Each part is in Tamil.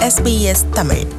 SBS தமிழ்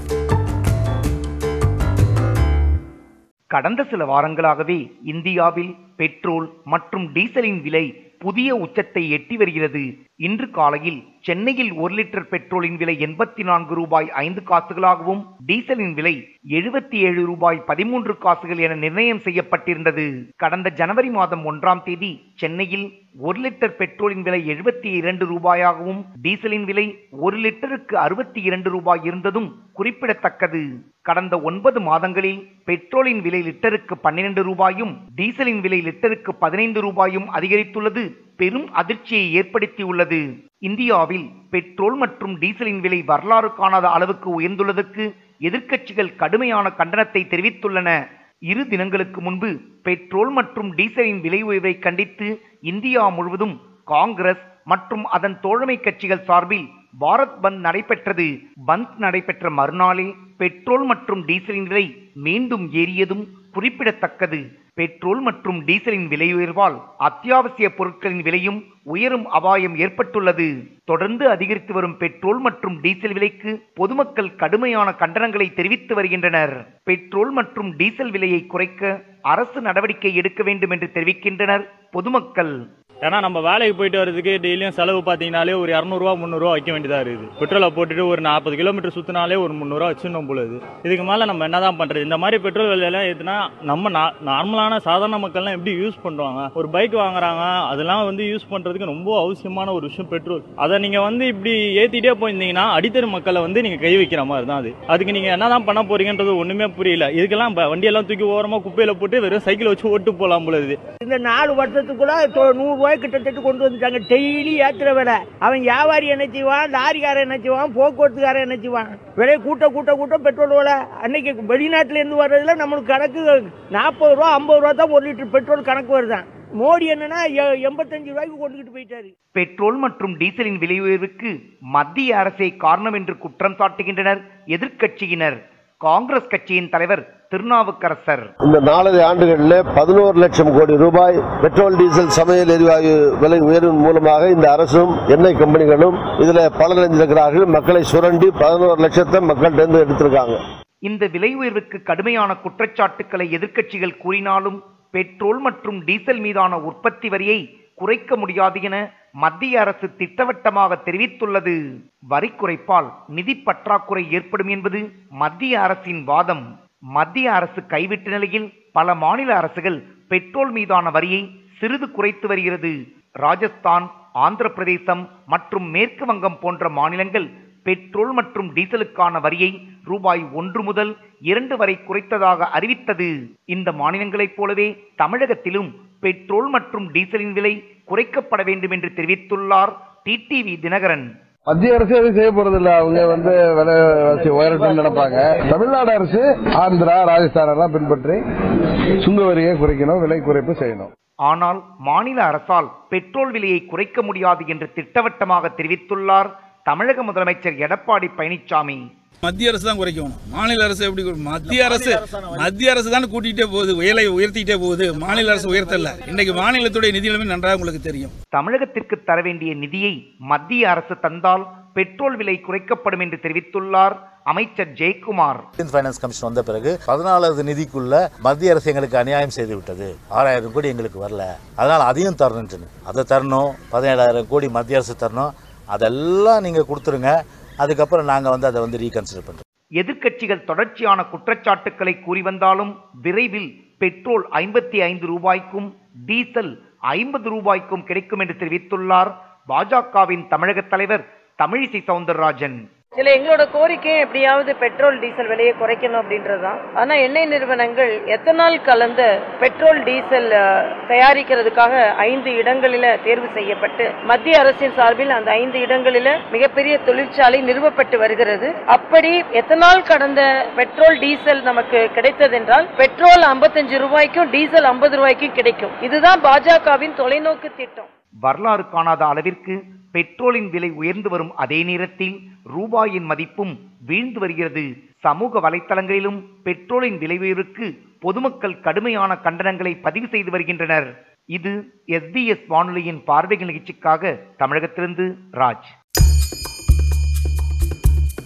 கடந்த சில வாரங்களாகவே இந்தியாவில் பெட்ரோல் மற்றும் டீசலின் விலை புதிய உச்சத்தை எட்டி வருகிறது இன்று காலையில் சென்னையில் ஒரு லிட்டர் பெட்ரோலின் விலை எண்பத்தி நான்கு ரூபாய் ஐந்து காசுகளாகவும் டீசலின் விலை எழுபத்தி ஏழு ரூபாய் பதிமூன்று காசுகள் என நிர்ணயம் செய்யப்பட்டிருந்தது கடந்த ஜனவரி மாதம் ஒன்றாம் தேதி சென்னையில் ஒரு லிட்டர் பெட்ரோலின் விலை எழுபத்தி இரண்டு ரூபாயாகவும் டீசலின் விலை ஒரு லிட்டருக்கு அறுபத்தி இரண்டு ரூபாய் இருந்ததும் குறிப்பிடத்தக்கது கடந்த ஒன்பது மாதங்களில் பெட்ரோலின் விலை லிட்டருக்கு பன்னிரண்டு ரூபாயும் டீசலின் விலை லிட்டருக்கு பதினைந்து ரூபாயும் அதிகரித்துள்ளது பெரும் அதிர்ச்சியை ஏற்படுத்தியுள்ளது இந்தியாவில் பெட்ரோல் மற்றும் டீசலின் விலை வரலாறு காணாத அளவுக்கு உயர்ந்துள்ளதற்கு எதிர்க்கட்சிகள் கடுமையான கண்டனத்தை தெரிவித்துள்ளன இரு தினங்களுக்கு முன்பு பெட்ரோல் மற்றும் டீசலின் விலை உயர்வை கண்டித்து இந்தியா முழுவதும் காங்கிரஸ் மற்றும் அதன் தோழமை கட்சிகள் சார்பில் பாரத் பந்த் நடைபெற்றது பந்த் நடைபெற்ற மறுநாளில் பெட்ரோல் மற்றும் டீசலின் விலை மீண்டும் ஏறியதும் குறிப்பிடத்தக்கது பெட்ரோல் மற்றும் டீசலின் விலை உயர்வால் அத்தியாவசிய பொருட்களின் விலையும் உயரும் அபாயம் ஏற்பட்டுள்ளது தொடர்ந்து அதிகரித்து வரும் பெட்ரோல் மற்றும் டீசல் விலைக்கு பொதுமக்கள் கடுமையான கண்டனங்களை தெரிவித்து வருகின்றனர் பெட்ரோல் மற்றும் டீசல் விலையை குறைக்க அரசு நடவடிக்கை எடுக்க வேண்டும் என்று தெரிவிக்கின்றனர் பொதுமக்கள் ஏன்னா நம்ம வேலைக்கு போயிட்டு வரதுக்கு டெய்லியும் செலவு பார்த்தீங்கனாலே ஒரு இரநூறுவா முந்நூறுவா வைக்க வேண்டியதாக இருக்குது பெட்ரோலை போட்டுட்டு ஒரு நாற்பது கிலோமீட்டர் சுற்றினாலே ஒரு முந்நூறுவா வச்சுருந்தோம் போல இது இதுக்கு மேலே நம்ம என்ன தான் பண்ணுறது இந்த மாதிரி பெட்ரோல் விலையெல்லாம் ஏற்றுனா நம்ம நா நார்மலான சாதாரண மக்கள்லாம் எப்படி யூஸ் பண்ணுவாங்க ஒரு பைக் வாங்குறாங்க அதெல்லாம் வந்து யூஸ் பண்ணுறதுக்கு ரொம்ப அவசியமான ஒரு விஷயம் பெட்ரோல் அதை நீங்கள் வந்து இப்படி ஏற்றிட்டே போயிருந்தீங்கன்னா அடித்தரு மக்களை வந்து நீங்கள் கை வைக்கிற மாதிரி தான் அது அதுக்கு நீங்கள் என்ன தான் பண்ண போறீங்கன்றது ஒன்றுமே புரியல இதுக்கெல்லாம் ப- வண்டியெல்லாம் தூக்கி ஓரமாக குப்பையில் போட்டு வெறும் சைக்கிள் வச்சு ஓட்டு போகலாம் போல இது இந்த நாலு வருஷத்துக்குள்ள தொ- நூறு ரூபாய் கிட்டத்தட்ட கொண்டு வந்துட்டாங்க டெய்லி ஏத்துற விலை அவன் வியாபாரி என்ன செய்வான் லாரிக்காரன் என்ன செய்வான் போக்குவரத்துக்காரன் என்ன செய்வான் விலையை கூட்ட கூட்ட கூட்ட பெட்ரோல் விலை அன்னைக்கு வெளிநாட்டுல இருந்து வர்றதுல நம்மளுக்கு கணக்கு நாற்பது ரூபா ஐம்பது ரூபா தான் ஒரு லிட்டர் பெட்ரோல் கணக்கு வருதான் மோடி என்னன்னா எ- எண்பத்தஞ்சு ரூபாய்க்கு கொண்டுகிட்டு போயிட்டாரு பெட்ரோல் மற்றும் டீசலின் விலை உயர்வுக்கு மத்திய அரசே காரணம் என்று குற்றம் சாட்டுகின்றனர் எதிர்க்கட்சியினர் காங்கிரஸ் கட்சியின் தலைவர் திருநாவுக்கரசர் இந்த நாலரை ஆண்டுகளில் பதினோரு லட்சம் கோடி ரூபாய் பெட்ரோல் டீசல் சமையல் எரிவாயு விலை உயர்வின் மூலமாக இந்த அரசும் எண்ணெய் கம்பெனிகளும் இதுல பலனடைந்திருக்கிறார்கள் மக்களை சுரண்டி பதினோரு லட்சத்தை மக்கள்கிட்ட எடுத்திருக்காங்க இந்த விலை உயர்வுக்கு கடுமையான குற்றச்சாட்டுக்களை எதிர்க்கட்சிகள் கூறினாலும் பெட்ரோல் மற்றும் டீசல் மீதான உற்பத்தி வரியை குறைக்க முடியாது என மத்திய அரசு திட்டவட்டமாக தெரிவித்துள்ளது வரி குறைப்பால் நிதி பற்றாக்குறை ஏற்படும் என்பது மத்திய அரசின் வாதம் மத்திய அரசு கைவிட்ட நிலையில் பல மாநில அரசுகள் பெட்ரோல் மீதான வரியை சிறிது குறைத்து வருகிறது ராஜஸ்தான் ஆந்திர பிரதேசம் மற்றும் மேற்கு வங்கம் போன்ற மாநிலங்கள் பெட்ரோல் மற்றும் டீசலுக்கான வரியை ரூபாய் ஒன்று முதல் இரண்டு வரை குறைத்ததாக அறிவித்தது இந்த மாநிலங்களைப் போலவே தமிழகத்திலும் பெட்ரோல் மற்றும் டீசலின் விலை குறைக்கப்பட வேண்டும் என்று தெரிவித்துள்ளார் டிடிவி தினகரன் மத்திய அரசு எதுவும் செய்ய போறது இல்ல அவங்க வந்து விலைவாசி உயரட்டும் நினைப்பாங்க தமிழ்நாடு அரசு ஆந்திரா ராஜஸ்தான் எல்லாம் பின்பற்றி சுங்க வரியை குறைக்கணும் விலை குறைப்பு செய்யணும் ஆனால் மாநில அரசால் பெட்ரோல் விலையை குறைக்க முடியாது என்று திட்டவட்டமாக தெரிவித்துள்ளார் தமிழக முதலமைச்சர் எடப்பாடி பழனிசாமி மத்திய அரசு தான் குறைக்கணும் மாநில அரசு எப்படி குறை- மத்திய அரசு மத்திய அரசு தானே கூட்டிகிட்டே போகுது விலை உயர்த்திக்கிட்டே போகுது மாநில அரசு உயர்த்தல இன்னைக்கு மாநிலத்துடைய நிதி நிலைமை நன்றாக உங்களுக்கு தெரியும் தமிழகத்திற்கு தர வேண்டிய நிதியை மத்திய அரசு தந்தால் பெட்ரோல் விலை குறைக்கப்படும் என்று தெரிவித்துள்ளார் அமைச்சர் ஜெயக்குமார் இந்தியன் ஃபைனான்ஸ் கமிஷன் வந்த பிறகு பதினாலாவது நிதிக்குள்ள மத்திய அரசு எங்களுக்கு அநியாயம் செய்து விட்டது ஆறாயிரம் கோடி எங்களுக்கு வரல அதனால அதையும் தரணும்னு அதை தரணும் பதினேழாயிரம் கோடி மத்திய அரசு தரணும் அதெல்லாம் நீங்க கொடுத்துருங்க அதுக்கப்புறம் நாங்க வந்து அதை வந்து ரீகன்சிடர் பண்றோம் எதிர்க்கட்சிகள் தொடர்ச்சியான குற்றச்சாட்டுக்களை கூறி வந்தாலும் விரைவில் பெட்ரோல் ஐம்பத்தி ஐந்து ரூபாய்க்கும் டீசல் ஐம்பது ரூபாய்க்கும் கிடைக்கும் என்று தெரிவித்துள்ளார் பாஜகவின் தமிழக தலைவர் தமிழிசை சவுந்தரராஜன் சில எங்களோட கோரிக்கை எப்படியாவது பெட்ரோல் டீசல் விலையை குறைக்கணும் அப்படின்றது தான் ஆனா எண்ணெய் நிறுவனங்கள் எத்தனால் கலந்த பெட்ரோல் டீசல் அஹ், தயாரிக்கிறதுக்காக ஐந்து இடங்களில தேர்வு செய்யப்பட்டு மத்திய அரசின் சார்பில் அந்த ஐந்து இடங்களில மிகப்பெரிய தொழிற்சாலை நிறுவப்பட்டு வருகிறது அப்படி எத்தனால் கடந்த பெட்ரோல் டீசல் நமக்கு கிடைத்ததென்றால் பெட்ரோல் 55 ரூபாய்க்கும் டீசல் 50 ரூபாய்க்கும் கிடைக்கும் இதுதான் பாஜகவின் தொலைநோக்கு திட்டம் வரலாறு காணாத அளவிற்கு பெட்ரோலின் விலை உயர்ந்து வரும் அதே நேரத்தில் ரூபாயின் மதிப்பும் வீழ்ந்து வருகிறது சமூக வலைத்தளங்களிலும் பெட்ரோலின் விலை உயர்வுக்கு பொதுமக்கள் கடுமையான கண்டனங்களை பதிவு செய்து வருகின்றனர் இது எஸ்பிஎஸ் வானொலியின் பார்வைகள் நிகழ்ச்சிக்காக தமிழகத்திலிருந்து ராஜ்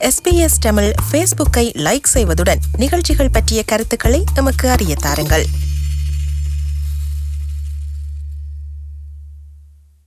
எஸ்பிஎஸ் தமிழ் ஃபேஸ்புக்கை லைக் செய்வதுடன் நிகழ்ச்சிகள் பற்றிய கருத்துக்களை எமக்கு அறிய தாருங்கள்